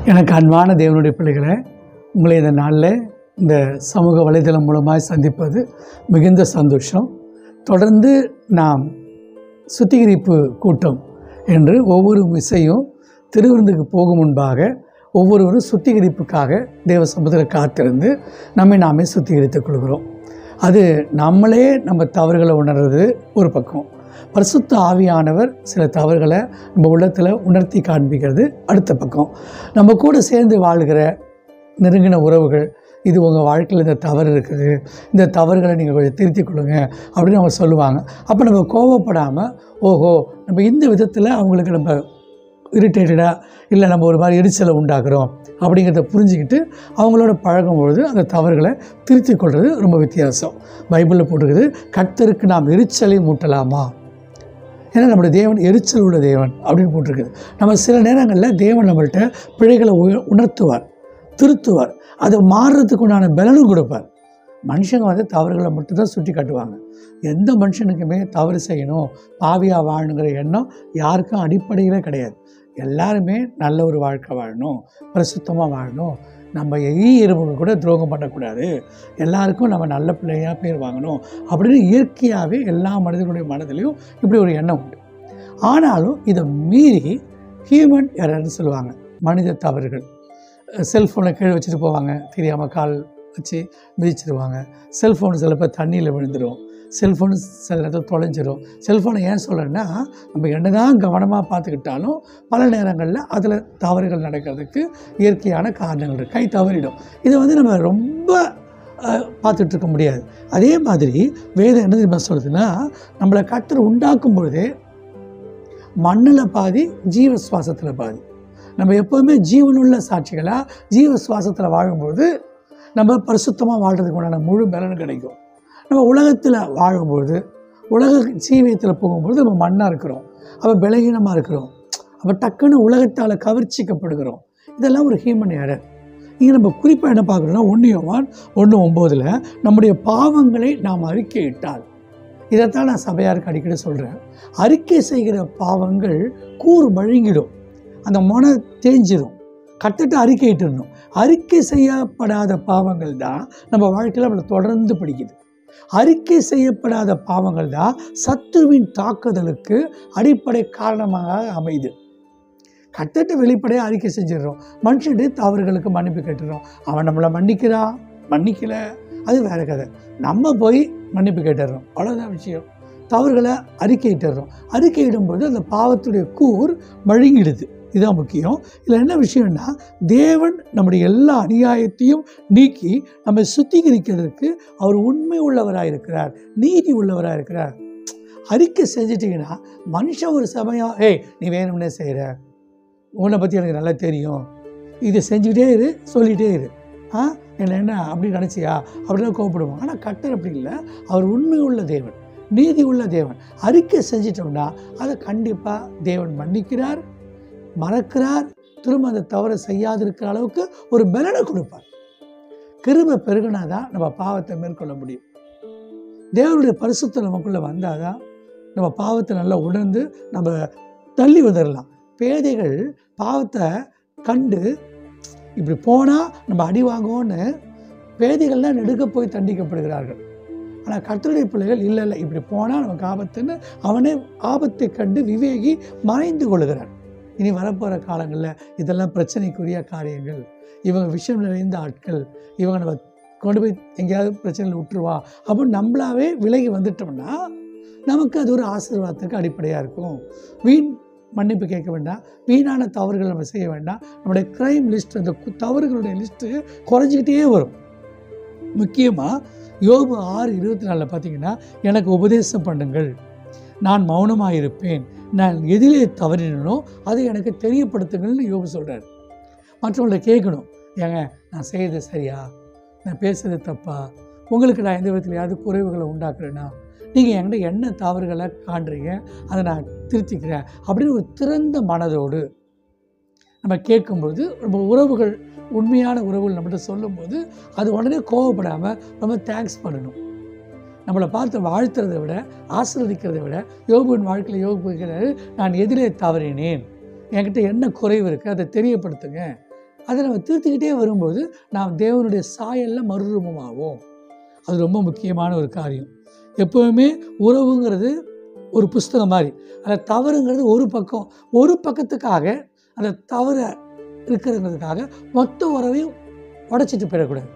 எனக்கு அன்பான தேவனுடைய பிள்ளைகளை உங்களை இந்த நாளில் இந்த சமூக வலைதளம் மூலமாக சந்திப்பது மிகுந்த சந்தோஷம் தொடர்ந்து நாம் சுத்திகரிப்பு கூட்டம் என்று ஒவ்வொரு விசையும் திருவிருந்துக்கு போகும் முன்பாக ஒவ்வொருவரும் சுத்திகரிப்புக்காக தேவ சமுதிரம் காத்திருந்து நம்மை நாமே சுத்திகரித்துக் கொள்கிறோம் அது நம்மளே நம்ம தவறுகளை உணர்றது ஒரு பக்கம் பரிசுத்த ஆவியானவர் சில தவறுகளை நம்ம உள்ளத்தில் உணர்த்தி காண்பிக்கிறது அடுத்த பக்கம் நம்ம கூட சேர்ந்து வாழ்கிற நெருங்கின உறவுகள் இது உங்கள் வாழ்க்கையில் இந்த தவறு இருக்குது இந்த தவறுகளை நீங்கள் கொஞ்சம் திருத்திக் கொள்ளுங்க அப்படின்னு அவங்க சொல்லுவாங்க அப்போ நம்ம கோவப்படாமல் ஓஹோ நம்ம இந்த விதத்தில் அவங்களுக்கு நம்ம இரிட்டேட்டடாக இல்லை நம்ம ஒரு மாதிரி எரிச்சலை உண்டாக்குறோம் அப்படிங்கிறத புரிஞ்சுக்கிட்டு அவங்களோட பழகும்பொழுது அந்த தவறுகளை திருத்திக் கொள்வது ரொம்ப வித்தியாசம் பைபிளில் போட்டிருக்குது கர்த்தருக்கு நாம் எரிச்சலை மூட்டலாமா ஏன்னா நம்முடைய தேவன் எரிச்சல் உள்ள தேவன் அப்படின்னு போட்டிருக்குது நம்ம சில நேரங்களில் தேவன் நம்மள்கிட்ட பிழைகளை உய- உணர்த்துவார் திருத்துவார் அதை மாறுறதுக்கு உண்டான பலனும் கொடுப்பார் மனுஷங்க வந்து தவறுகளை மட்டும்தான் சுட்டி காட்டுவாங்க எந்த மனுஷனுக்குமே தவறு செய்யணும் பாவியாக வாழணுங்கிற எண்ணம் யாருக்கும் அடிப்படையிலே கிடையாது எல்லாருமே நல்ல ஒரு வாழ்க்கை வாழணும் பிரசுத்தமாக வாழணும் நம்ம எய் எறும்புக்கு கூட துரோகம் பண்ணக்கூடாது எல்லாருக்கும் நம்ம நல்ல பிள்ளையாக பேர் வாங்கணும் அப்படின்னு இயற்கையாகவே எல்லா மனிதர்களுடைய மனதிலையும் இப்படி ஒரு எண்ணம் உண்டு ஆனாலும் இதை மீறி ஹியூமன் எரர்னு சொல்லுவாங்க மனித தவறுகள் செல்ஃபோனை கீழே வச்சுட்டு போவாங்க தெரியாமல் கால் வச்சு மிதிச்சிருவாங்க செல்ஃபோன் சில பேர் தண்ணியில் விழுந்துடும் செல்ஃபோன் சில நேரத்தில் தொலைஞ்சிரும் செல்ஃபோனை ஏன் சொல்கிறேன்னா நம்ம என்னதான் கவனமாக பார்த்துக்கிட்டாலும் பல நேரங்களில் அதில் தவறுகள் நடக்கிறதுக்கு இயற்கையான காரணங்கள் இருக்குது கை தவறிடும் இதை வந்து நம்ம ரொம்ப அஹ், பார்த்துட்டு இருக்க முடியாது அதே மாதிரி வேதம் என்ன தெரியுமா சொல்லுதுன்னா நம்மளை கத்தர் உண்டாக்கும் பொழுதே மண்ணில் பாதி ஜீவ சுவாசத்தில் பாதி நம்ம எப்போவுமே ஜீவனுள்ள சாட்சிகளாக ஜீவ சுவாசத்தில் வாழும்பொழுது நம்ம பரிசுத்தமாக வாழ்கிறதுக்கு உண்டான முழு பலன் கிடைக்கும் நம்ம உலகத்தில் வாழும்பொழுது உலக ஜீவியத்தில் போகும்பொழுது நம்ம மண்ணாக இருக்கிறோம் அப்போ பலகீனமாக இருக்கிறோம் அப்போ டக்குன்னு உலகத்தால் கவர்ச்சிக்கப்படுகிறோம் இதெல்லாம் ஒரு ஹியூமன் எரர் இங்கே நம்ம குறிப்பாக என்ன பார்க்குறோம்னா ஒன்று யோவான் ஒன்று ஒம்போதில் நம்முடைய பாவங்களை நாம் அறிக்கையிட்டால் இதைத்தான் நான் சபையாருக்கு அடிக்கடி சொல்கிறேன் அறிக்கை செய்கிற பாவங்கள் கூர் மழுங்கிடும் அந்த மன தேஞ்சிரும் கத்துட்டு அறிக்கையிட்டுடணும் அறிக்கை செய்யப்படாத பாவங்கள் தான் நம்ம வாழ்க்கையில் நம்மளை தொடர்ந்து பிடிக்குது அறிக்கை செய்யப்படாத பாவங்கள் தான் சத்துருவின் தாக்குதலுக்கு அடிப்படை காரணமாக அமையுது கட்டட்டு வெளிப்படையாக அறிக்கை செஞ்சிடுறோம் மனுஷனுடைய தவறுகளுக்கு மன்னிப்பு கேட்டுறோம் அவன் நம்மளை மன்னிக்கிறான் மன்னிக்கல அது வேற கதை நம்ம போய் மன்னிப்பு கேட்டுடுறோம் அவ்வளோதான் விஷயம் தவறுகளை அறிக்கையிட்டுறோம் அறிக்கையிடும்போது அந்த பாவத்துடைய கூர் மழுங்கிடுது இதுதான் முக்கியம் இதில் என்ன விஷயம்னா தேவன் நம்முடைய எல்லா அநியாயத்தையும் நீக்கி நம்மை சுத்திகரிக்கிறதுக்கு அவர் உண்மை உள்ளவராக இருக்கிறார் நீதி உள்ளவராக இருக்கிறார் அறிக்கை செஞ்சிட்டிங்கன்னா மனுஷன் ஒரு சமயம் ஏய் நீ வேணும்னே செய்கிற உன்னை பற்றி எனக்கு நல்லா தெரியும் இதை செஞ்சுக்கிட்டே இரு சொல்லிகிட்டே இரு ஆ என்ன என்ன அப்படி நினச்சியா அப்படிலாம் கோவப்படுவோம் ஆனால் கட்டர் அப்படி இல்லை அவர் உண்மை உள்ள தேவன் நீதி உள்ள தேவன் அறிக்கை செஞ்சிட்டோம்னா அதை கண்டிப்பாக தேவன் மன்னிக்கிறார் மறக்கிறார் திரும்ப அந்த தவறை செய்யாதிருக்கிற அளவுக்கு ஒரு பலனை கொடுப்பார் கிருபை பெருகினா தான் நம்ம பாவத்தை மேற்கொள்ள முடியும் தேவனுடைய பரிசுத்தம் நமக்குள்ளே வந்தால் தான் நம்ம பாவத்தை நல்லா உணர்ந்து நம்ம தள்ளி வந்துடலாம் பேதைகள் பாவத்தை கண்டு இப்படி போனால் நம்ம அடி வாங்குவோன்னு பேதைகள்லாம் நெடுக்க போய் தண்டிக்கப்படுகிறார்கள் ஆனால் கர்த்தருடைய பிள்ளைகள் இல்லை இல்லை இப்படி போனால் நமக்கு ஆபத்துன்னு அவனே ஆபத்தை கண்டு விவேகி மறைந்து கொள்கிறான் இனி வரப்போகிற காலங்களில் இதெல்லாம் பிரச்சனைக்குரிய காரியங்கள் இவங்க விஷயம் நிறைந்த ஆட்கள் இவங்க நம்ம கொண்டு போய் எங்கேயாவது பிரச்சனையில் விட்டுருவா அப்படின்னு நம்மளாவே விலகி வந்துட்டோம்னா நமக்கு அது ஒரு ஆசீர்வாதத்துக்கு அடிப்படையாக இருக்கும் வீண் மன்னிப்பு கேட்க வேண்டாம் வீணான தவறுகள் நம்ம செய்ய வேண்டாம் நம்முடைய க்ரைம் லிஸ்ட் அந்த கு- தவறுகளுடைய லிஸ்ட்டு குறைஞ்சிக்கிட்டே வரும் முக்கியமாக யோபு ஆறு இருபத்தி நாலில் பார்த்தீங்கன்னா எனக்கு உபதேசம் பண்ணுங்கள் நான் மௌனமாக இருப்பேன் நான் எதிலே தவறினோ அதை எனக்கு தெரியப்படுத்துங்கள்னு யோபு சொல்கிறார் மற்றவங்கள்ட்ட கேட்கணும் ஏங்க நான் செய்யறது சரியா நான் பேசுறது தப்பா உங்களுக்கு நான் எந்த விதத்துலையாவது குறைவுகளை உண்டாக்குறேன்னா நீங்கள் என்கிட்ட என்ன தவறுகளை காண்றீங்க அதை நான் திருத்திக்கிறேன் அப்படின்னு ஒரு திறந்த மனதோடு நம்ம கேட்கும்பொழுது நம்ம உறவுகள் உண்மையான உறவுகள் நம்மகிட்ட சொல்லும்போது அது உடனே கோவப்படாமல் ரொம்ப தேங்க்ஸ் பண்ணணும் நம்மளை பார்த்து வாழ்த்துறதை விட ஆசீர்வதிக்கிறதை விட யோகுவின் வாழ்க்கையில் யோகு இருக்கிறாரு நான் எதிலே தவறினேன் என்கிட்ட என்ன குறைவு இருக்குது அதை தெரியப்படுத்துங்க அதை நம்ம திருத்திக்கிட்டே வரும்போது நாம் தேவனுடைய சாயலில் மறுரூபமாவோம் அது ரொம்ப முக்கியமான ஒரு காரியம் எப்போவுமே உறவுங்கிறது ஒரு புஸ்தகம் மாதிரி அதில் தவறுங்கிறது ஒரு பக்கம் ஒரு பக்கத்துக்காக அந்த தவறை இருக்கிறதுங்கிறதுக்காக மொத்த உறவையும் உடைச்சிட்டு போயிடக்கூடாது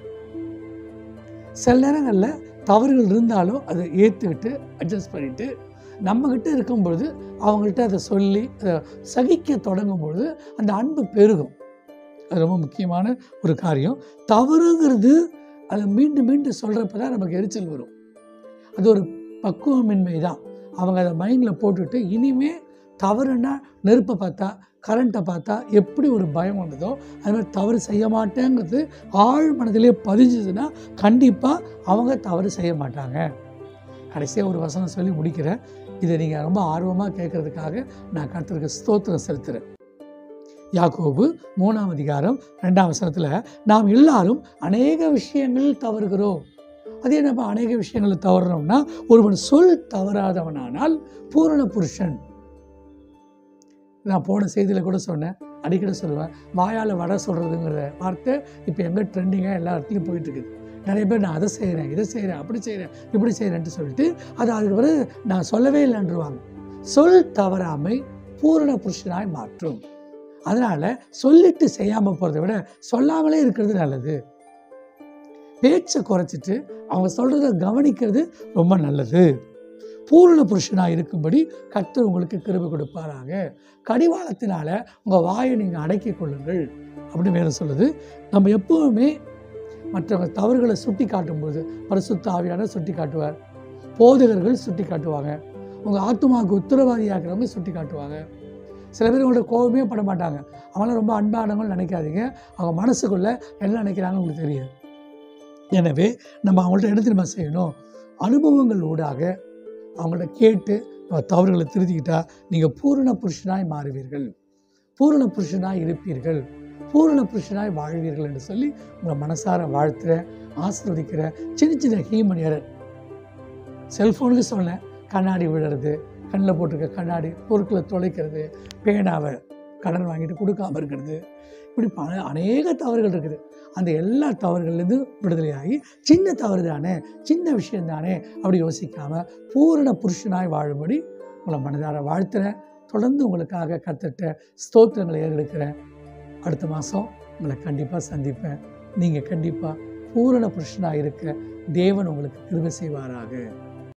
சில நேரங்களில் தவறுகள் இருந்தாலும் அதை ஏற்றுக்கிட்டு அட்ஜஸ்ட் பண்ணிவிட்டு நம்மக்கிட்ட இருக்கும் பொழுது அவங்கள்ட்ட அதை சொல்லி அதை சகிக்க தொடங்கும் பொழுது அந்த அன்பு பெருகும் அது ரொம்ப முக்கியமான ஒரு காரியம் தவறுங்கிறது அதை மீண்டும் மீண்டும் சொல்கிறப்ப தான் நமக்கு எரிச்சல் வரும் அது ஒரு பக்குவமின்மை தான் அவங்க அதை மைண்டில் போட்டுட்டு இனிமே தவறுன்னா நெருப்பை பார்த்தா கரண்ட்டை பார்த்தா எப்படி ஒரு பயம் வந்ததோ அது மாதிரி தவறு செய்ய மாட்டேங்கிறது ஆழ் மனதிலே பதிஞ்சுதுன்னா கண்டிப்பாக அவங்க தவறு செய்ய மாட்டாங்க கடைசியாக ஒரு வசனம் சொல்லி முடிக்கிறேன் இதை நீங்கள் ரொம்ப ஆர்வமாக கேட்குறதுக்காக நான் கருத்துருக்கு ஸ்தோத்திரம் செலுத்துகிறேன் யாக்கோபு மூணாம் அதிகாரம் ரெண்டாம் வசனத்தில் நாம் எல்லாரும் அநேக விஷயங்களில் தவறுகிறோம் அது என்னப்பா அநேக விஷயங்களில் தவறுறோம்னா ஒருவன் சொல் தவறாதவனானால் பூரண புருஷன் நான் போன செய்தியில் கூட சொன்னேன் அடிக்கடி சொல்லுவேன் வாயால் வடை சொல்கிறதுங்கிற வார்த்தை இப்போ எங்கே ட்ரெண்டிங்காக எல்லா இடத்துலையும் போயிட்டுருக்குது நிறைய பேர் நான் அதை செய்கிறேன் இதை செய்கிறேன் அப்படி செய்கிறேன் இப்படி செய்கிறேன்ட்டு சொல்லிட்டு அது அதுக்கு பிறகு நான் சொல்லவே இல்லைன்றுவாங்க சொல் தவறாமை பூரண புருஷனாய் மாற்றும் அதனால் சொல்லிட்டு செய்யாமல் போகிறத விட சொல்லாமலே இருக்கிறது நல்லது பேச்சை குறைச்சிட்டு அவங்க சொல்கிறத கவனிக்கிறது ரொம்ப நல்லது பூரண புருஷனாக இருக்கும்படி கர்த்தர் உங்களுக்கு கிருபை கொடுப்பாராக கடிவாளத்தினால உங்கள் வாயை நீங்கள் அடக்கிக் கொள்ளுங்கள் அப்படின்னு வேறு சொல்லுது நம்ம எப்பவுமே மற்றவங்க தவறுகளை சுட்டி காட்டும்போது பரிசுத்த ஆவியான சுட்டி காட்டுவார் போதகர்கள் சுட்டி காட்டுவாங்க உங்கள் ஆத்மாவுக்கு உத்தரவாதியாகிறவங்க சுட்டி காட்டுவாங்க சில பேர் உங்கள்ட்ட கோபமே பட மாட்டாங்க அவங்களாம் ரொம்ப அன்பானவங்க நினைக்காதீங்க அவங்க மனசுக்குள்ளே என்ன நினைக்கிறாங்கன்னு உங்களுக்கு தெரியாது எனவே நம்ம அவங்கள்ட்ட எடுத்து நம்ம செய்யணும் அனுபவங்கள் ஊடாக அவங்கள்ட்ட கேட்டு நம்ம தவறுகளை திருத்திக்கிட்டா நீங்கள் பூரண புருஷனாய் மாறுவீர்கள் பூரண புருஷனாய் இருப்பீர்கள் பூரண புருஷனாய் வாழ்வீர்கள் என்று சொல்லி உங்களை மனசார வாழ்த்துறேன் ஆசீர்வதிக்கிறேன் சின்ன சின்ன ஹீமன் எரர் செல்ஃபோனுக்கு சொன்னேன் கண்ணாடி விழுறது கண்ணில் போட்டிருக்க கண்ணாடி பொருட்களை தொலைக்கிறது பேனாவை கடன் வாங்கிட்டு கொடுக்காம இருக்கிறது இப்படி பல அநேக தவறுகள் இருக்குது அந்த எல்லா தவறுகள்லேருந்து விடுதலையாகி சின்ன தவறு தானே சின்ன விஷயம் தானே அப்படி யோசிக்காமல் பூரண புருஷனாய் வாழும்படி உங்களை மனதார வாழ்த்துறேன் தொடர்ந்து உங்களுக்காக கற்றுட்ட ஸ்தோத்திரங்களை ஏறெடுக்கிறேன் அடுத்த மாதம் உங்களை கண்டிப்பாக சந்திப்பேன் நீங்கள் கண்டிப்பாக பூரண புருஷனாக இருக்க தேவன் உங்களுக்கு கிருபை செய்வாராக